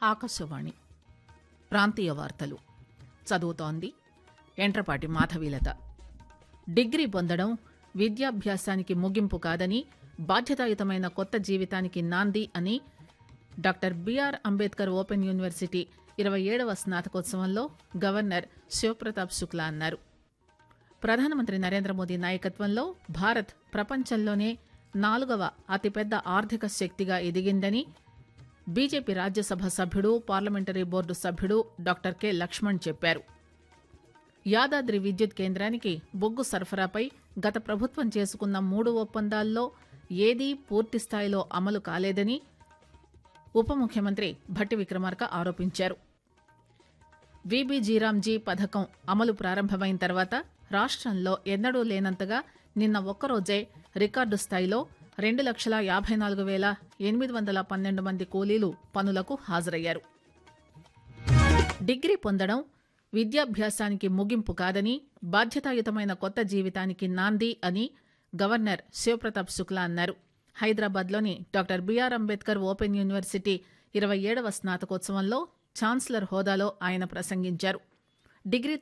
ఆకాశవాణి ప్రాంతీయ వార్తలు చదువుతోంది ఎంట్రపాటి మాధవీలత డిగ్రీ పొందడం విద్యాభ్యాసానికి ముగింపు కాదని బాధ్యతాయుతమైన కొత్త జీవితానికి నాంది అని doctor BR Ambedkar open university ఇరవై ఏడవ స్నాతకోత్సవంలో గవర్నర్ శివప్రతాప్ శుక్లా అన్నారు ప్రధానమంత్రి నరేంద్ర మోదీ నాయకత్వంలో భారత్ ప్రపంచంలోనే నాలుగవ అతిపెద్ద ఆర్థిక శక్తిగా ఎదిగిందని BJP Rajya Sabha parliamentary board సభ్యుడు డాక్టర్ కె లక్ష్మణ్ చెప్పారు యాదాద్రి విద్యుత్ కేంద్రానికి బొగ్గు సరఫరాపై గత ప్రభుత్వం చేసుకున్న మూడు ఒప్పందాల్లో ఏదీ పూర్తి స్థాయిలో అమలు కాలేదని ఉప ముఖ్యమంత్రి భట్టి విక్రమార్క ఆరోపించారు వీబీజీరామ్జీ పథకం అమలు ప్రారంభమైన తర్వాత రాష్ట్రంలో ఎన్నడూ లేనంతగా నిన్న ఒక్కరోజే రికార్డు స్థాయిలో రెండు లక్షల యాభై నాలుగు వేల ఎనిమిది వందల పన్నెండు మంది కూలీలు పనులకు హాజరయ్యారు డిగ్రీ పొందడం విద్యాభ్యాసానికి ముగింపు కాదని బాధ్యతాయుతమైన కొత్త జీవితానికి నాంది అని గవర్నర్ శివప్రతాప్ శుక్లా అన్నారు హైదరాబాద్లోని doctor BR Ambedkar open university ఇరవై ఏడవ స్నాతకోత్సవంలో ఛాన్సలర్ హోదాలో ఆయన ప్రసంగించారు డిగ్రీ